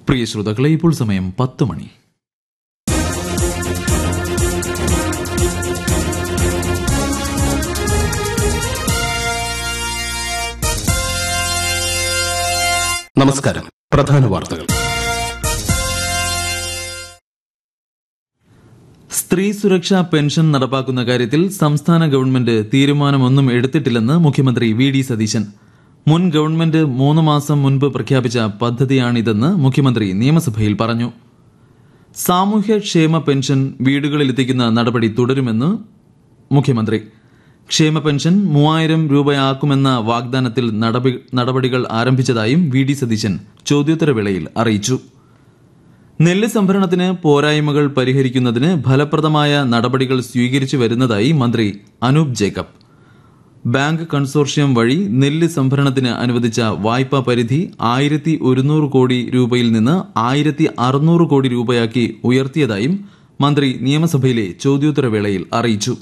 പ്രിയ ശ്രോതാക്കളെ ഇപ്പോൾ സമയം പത്ത് മണി നമസ്കാരം പ്രധാന വാർത്തകൾ സ്ത്രീ സുരക്ഷാ പെൻഷൻ നടപ്പാക്കുന്ന കാര്യത്തിൽ സംസ്ഥാന ഗവൺമെന്റ് തീരുമാനമൊന്നും എടുത്തിട്ടില്ലെന്ന് മുഖ്യമന്ത്രി വി ഡി സതീശൻ മുൻ ഗവൺമെന്റ് മൂന്ന് മാസം മുൻപ് പ്രഖ്യാപിച്ച പദ്ധതിയാണിതെന്ന് മുഖ്യമന്ത്രി നിയമസഭയിൽ പറഞ്ഞു സാമൂഹ്യക്ഷേമ പെൻഷൻ വീടുകളിലെത്തിക്കുന്ന നടപടി തുടരുമെന്ന് മുഖ്യമന്ത്രി ക്ഷേമ പെൻഷൻ മൂവായിരം രൂപയാക്കുമെന്ന വാഗ്ദാനത്തിൽ നടപടി- നടപടികൾ ആരംഭിച്ചതായും വി ഡി സതീശൻ ചോദ്യോത്തരവേളയിൽ അറിയിച്ചു നെല്ല് സംഭരണത്തിന് പോരായ്മകൾ പരിഹരിക്കുന്നതിന് ഫലപ്രദമായ നടപടികൾ സ്വീകരിച്ചു വരുന്നതായി മന്ത്രി അനൂപ് ജേക്കബ് ബാങ്ക് കൺസോർഷ്യം വഴി നെല്ല് സംഭരണത്തിന് അനുവദിച്ച വായ്പാ പരിധി ആയിരത്തി ഒരുന്നൂറ് കോടി രൂപയിൽ നിന്ന് ആയിരത്തി അറുന്നൂറ് കോടി രൂപയാക്കി ഉയർത്തിയതായും മന്ത്രി നിയമസഭയിലെ ചോദ്യോത്തരവേളയിൽ അറിയിച്ചു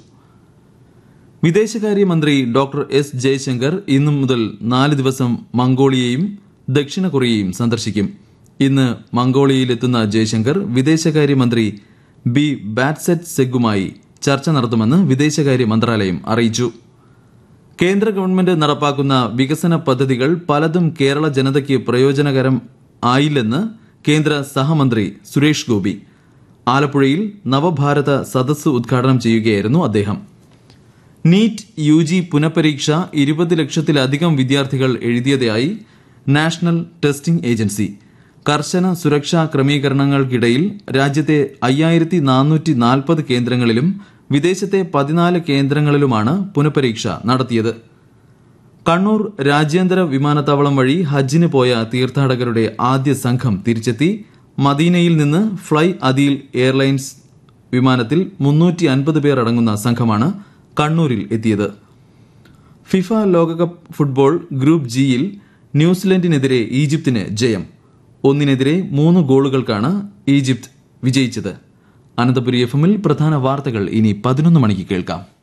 വിദേശകാര്യമന്ത്രി ഡോക്ടർ എസ് ജയശങ്കർ ഇന്നു മുതൽ നാല് ദിവസം മംഗോളിയയും ദക്ഷിണ കൊറിയയും സന്ദർശിക്കും ഇന്ന് മംഗോളിയയിലെത്തുന്ന ജയശങ്കർ വിദേശകാര്യമന്ത്രി ബി ബാറ്റ്സെറ്റ് സെഗുമായി ചർച്ച നടത്തുമെന്ന് വിദേശകാര്യ മന്ത്രാലയം അറിയിച്ചു കേന്ദ്ര ഗവൺമെന്റ് നടപ്പാക്കുന്ന വികസന പദ്ധതികൾ പലതും കേരള ജനതയ്ക്ക് പ്രയോജനകരം ആയില്ലെന്ന് കേന്ദ്ര സഹമന്ത്രി സുരേഷ് ഗോപി ആലപ്പുഴയിൽ നവഭാരത സദസ്സ് ഉദ്ഘാടനം ചെയ്യുകയായിരുന്നു അദ്ദേഹം നീറ്റ് യു ജി പുനഃപരീക്ഷ ഇരുപത് ലക്ഷത്തിലധികം വിദ്യാർത്ഥികൾ എഴുതിയതായി നാഷണൽ ടെസ്റ്റിംഗ് ഏജൻസി കർശന സുരക്ഷാ ക്രമീകരണങ്ങൾക്കിടയിൽ രാജ്യത്തെ അയ്യായിരത്തി നാനൂറ്റി നാൽപ്പത് കേന്ദ്രങ്ങളിലും വിദേശത്തെ പതിനാല് കേന്ദ്രങ്ങളിലുമാണ് പുനഃപരീക്ഷ നടത്തിയത് കണ്ണൂർ രാജ്യാന്തര വിമാനത്താവളം വഴി ഹജ്ജിന് പോയ തീർത്ഥാടകരുടെ ആദ്യ സംഘം തിരിച്ചെത്തി മദീനയിൽ നിന്ന് ഫ്ലൈ അദീൽ എയർലൈൻസ് വിമാനത്തിൽ മുന്നൂറ്റി അൻപത് പേർ അടങ്ങുന്ന സംഘമാണ് കണ്ണൂരിൽ എത്തിയത് ഫിഫ ലോകകപ്പ് ഫുട്ബോൾ ഗ്രൂപ്പ് ജിയിൽ ന്യൂസിലൻഡിനെതിരെ ഈജിപ്തിന് ജയം ഒന്നിനെതിരെ മൂന്ന് ഗോളുകൾക്കാണ് ഈജിപ്ത് വിജയിച്ചത് അനന്തപുരി എഫ് എമ്മിൽ പ്രധാന വാർത്തകൾ ഇനി പതിനൊന്ന് മണിക്ക് കേൾക്കാം